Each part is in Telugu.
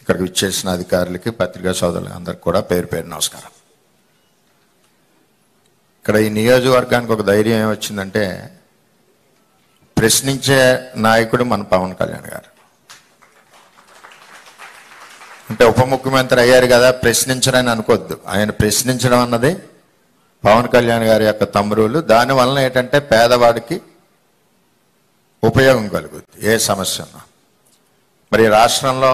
ఇక్కడికి విచ్చేసిన అధికారులకి పత్రికా సోదరులకి అందరికి కూడా పేరు పేరు నమస్కారం ఇక్కడ ఈ నియోజకవర్గానికి ఒక ధైర్యం ఏమొచ్చిందంటే ప్రశ్నించే నాయకుడు మన పవన్ కళ్యాణ్ గారు అంటే ఉప ముఖ్యమంత్రి అయ్యారు కదా ప్రశ్నించరని అనుకోవద్దు ఆయన ప్రశ్నించడం అన్నది పవన్ కళ్యాణ్ గారి యొక్క తమ్మురులు దానివల్ల ఏంటంటే పేదవాడికి ఉపయోగం కలుగుద్ది ఏ సమస్య ఉన్నా మరి ఈ రాష్ట్రంలో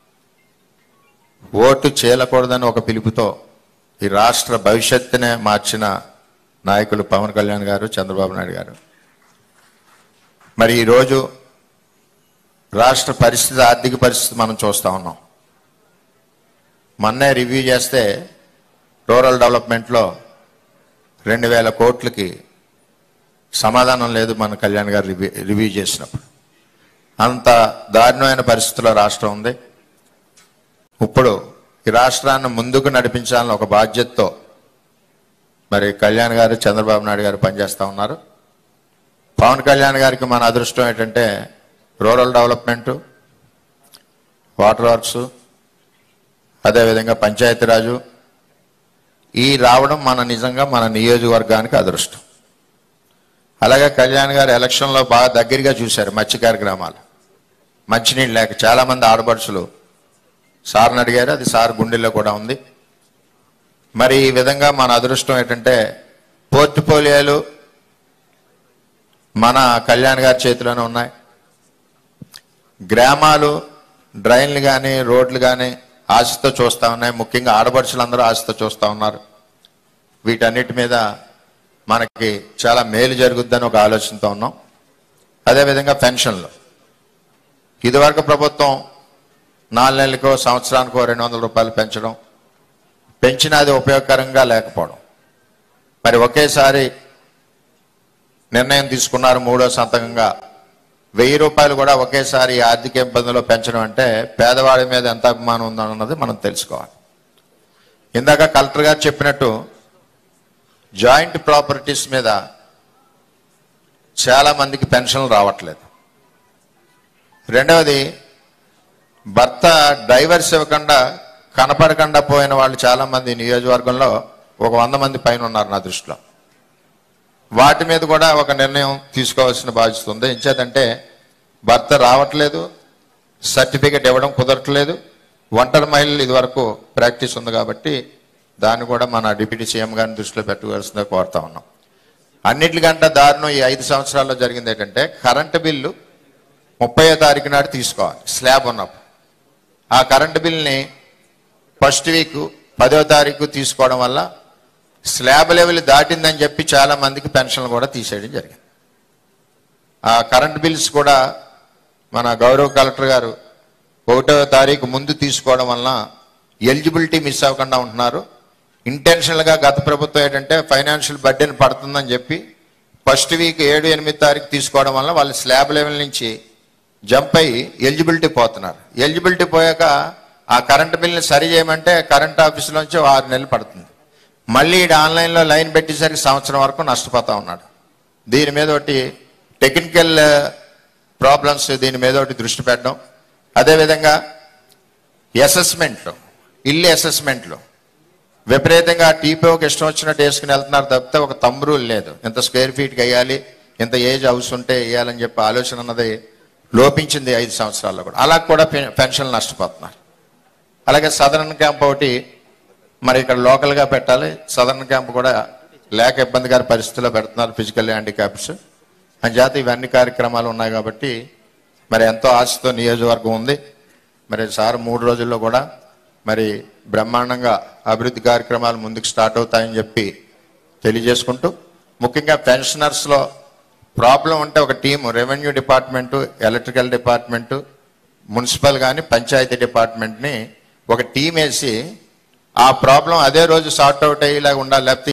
ఓటు చేయకూడదని ఒక పిలుపుతో ఈ రాష్ట్ర భవిష్యత్తునే మార్చిన నాయకులు పవన్ కళ్యాణ్ గారు చంద్రబాబు నాయుడు గారు మరి ఈరోజు రాష్ట్ర పరిస్థితి ఆర్థిక పరిస్థితి మనం చూస్తూ ఉన్నాం మొన్నే రివ్యూ చేస్తే రూరల్ డెవలప్మెంట్లో రెండు వేల కోట్లకి సమాధానం లేదు మన కళ్యాణ్ గారు రివ్యూ రివ్యూ చేసినప్పుడు అంత దారుణమైన పరిస్థితిలో రాష్ట్రం ఉంది ఇప్పుడు ఈ రాష్ట్రాన్ని ముందుకు నడిపించాలని ఒక బాధ్యతతో మరి కళ్యాణ్ గారు చంద్రబాబు నాయుడు గారు పనిచేస్తూ ఉన్నారు పవన్ కళ్యాణ్ గారికి మన అదృష్టం ఏంటంటే రూరల్ డెవలప్మెంటు వాటర్ వర్క్స్ అదేవిధంగా పంచాయతీరాజు ఈ రావడం మన నిజంగా మన నియోజకవర్గానికి అదృష్టం అలాగే కళ్యాణ్ గారు ఎలక్షన్లో బాగా దగ్గరగా చూశారు మత్స్యకార గ్రామాలు మంచినీళ్ళు లేక చాలామంది ఆడపడుచులు సార్ని అడిగారు అది సార్ గుండెల్లో కూడా ఉంది మరి ఈ విధంగా మన అదృష్టం ఏంటంటే పోర్ట్ఫోలియోలు మన కళ్యాణ్ గారి చేతిలోనే ఉన్నాయి గ్రామాలు డ్రైన్లు కానీ రోడ్లు కానీ ఆశతో చూస్తూ ఉన్నాయి ముఖ్యంగా ఆడపడుచులందరూ ఆశతో చూస్తూ ఉన్నారు వీటన్నిటి మీద మనకి చాలా మేలు జరుగుద్దని ఒక ఆలోచనతో ఉన్నాం అదేవిధంగా పెన్షన్లు ఇదివరకు ప్రభుత్వం నాలుగు నెలలకో సంవత్సరానికో రెండు వందల రూపాయలు పెంచడం పెంచినా అది ఉపయోగకరంగా లేకపోవడం మరి ఒకేసారి నిర్ణయం తీసుకున్నారు మూడో సంతకంగా వెయ్యి రూపాయలు కూడా ఒకేసారి ఈ ఆర్థిక ఇబ్బందులు పెంచడం అంటే పేదవాడి మీద ఎంత అభిమానం ఉందన్నది మనం తెలుసుకోవాలి ఇందాక కలెక్టర్ గారు చెప్పినట్టు జాయింట్ ప్రాపర్టీస్ మీద చాలా మందికి పెన్షన్లు రావట్లేదు రెండవది భర్త డైవర్స్ ఇవ్వకుండా కనపడకుండా పోయిన వాళ్ళు చాలా మంది నియోజకవర్గంలో ఒక వంద మంది పైన ఉన్నారు నా దృష్టిలో వాటి మీద కూడా ఒక నిర్ణయం తీసుకోవాల్సిన బాధ్యత ఉంది ఎంచేదంటే భర్త రావట్లేదు సర్టిఫికెట్ ఇవ్వడం కుదరట్లేదు ఒంటరి మహిళలు ఇదివరకు ప్రాక్టీస్ ఉంది కాబట్టి దాన్ని కూడా మన డిప్యూటీ సీఎం గారిని దృష్టిలో పెట్టవలసిందే కోరుతా ఉన్నాం అన్నిటికంటే దారుణం ఈ ఐదు సంవత్సరాల్లో జరిగింది ఏంటంటే కరెంటు బిల్లు ముప్పయో తారీఖు నాడు తీసుకోవాలి స్లాబ్ ఉన్నప్పుడు ఆ కరెంటు బిల్ని ఫస్ట్ వీక్ పదో తారీఖు తీసుకోవడం వల్ల స్లాబ్ లెవెల్ దాటిందని చెప్పి చాలా మందికి పెన్షన్లు కూడా తీసేయడం జరిగింది ఆ కరెంట్ బిల్స్ కూడా మన గౌరవ కలెక్టర్ గారు ఒకటో తారీఖు ముందు తీసుకోవడం వలన ఎలిజిబిలిటీ మిస్ అవ్వకుండా ఉంటున్నారు ఇంటెన్షనల్గా గత ప్రభుత్వం ఏంటంటే ఫైనాన్షియల్ బర్డెన్ పడుతుందని చెప్పి ఫస్ట్ వీక్ ఏడు ఎనిమిది తారీఖు తీసుకోవడం వల్ల వాళ్ళు స్లాబ్ లెవెల్ నుంచి జంప్ అయ్యి ఎలిజిబిలిటీ పోతున్నారు ఎలిజిబిలిటీ పోయాక ఆ కరెంట్ బిల్ని సరి చేయమంటే కరెంట్ ఆఫీసులోంచి ఆరు నెలలు పడుతుంది మళ్ళీ ఈడు ఆన్లైన్లో లైన్ పెట్టేసరికి సంవత్సరం వరకు నష్టపోతా ఉన్నాడు దీని మీద ఒకటి టెక్నికల్ ప్రాబ్లమ్స్ దీని మీద ఒకటి దృష్టి పెట్టడం అదేవిధంగా అసెస్మెంట్లు ఇల్లు అసెస్మెంట్లు విపరీతంగా టీపీఓకి ఇష్టం వచ్చినట్టు వేసుకుని వెళ్తున్నారు తప్పితే ఒక తమ్మురూలు లేదు ఇంత స్క్వేర్ ఫీట్కి వేయాలి ఇంత ఏజ్ హౌస్ ఉంటే వేయాలని చెప్పి ఆలోచన అన్నది లోపించింది ఐదు సంవత్సరాల్లో కూడా అలా కూడా పె- పెన్షన్లు నష్టపోతున్నారు అలాగే సదరన్ క్యాంప్ ఒకటి మరి ఇక్కడ లోకల్గా పెట్టాలి సదరన్ క్యాంప్ కూడా లేక ఇబ్బందికర పరిస్థితుల్లో పెడుతున్నారు ఫిజికల్ హ్యాండిక్యాప్స్ అని చేత ఇవన్నీ కార్యక్రమాలు ఉన్నాయి కాబట్టి మరి ఎంతో ఆశతో నియోజకవర్గం ఉంది మరి సార్ మూడు రోజుల్లో కూడా మరి బ్రహ్మాండంగా అభివృద్ధి కార్యక్రమాలు ముందుకు స్టార్ట్ అవుతాయని చెప్పి తెలియజేసుకుంటూ ముఖ్యంగా పెన్షనర్స్లో ప్రాబ్లం ఉంటే ఒక team revenue department electrical department municipal కానీ పంచాయతీ డిపార్ట్మెంట్ని ఒక టీం వేసి ఆ ప్రాబ్లం అదే రోజు సార్ట్ అవుట్ అయ్యేలాగా ఉండాలి లేకపోతే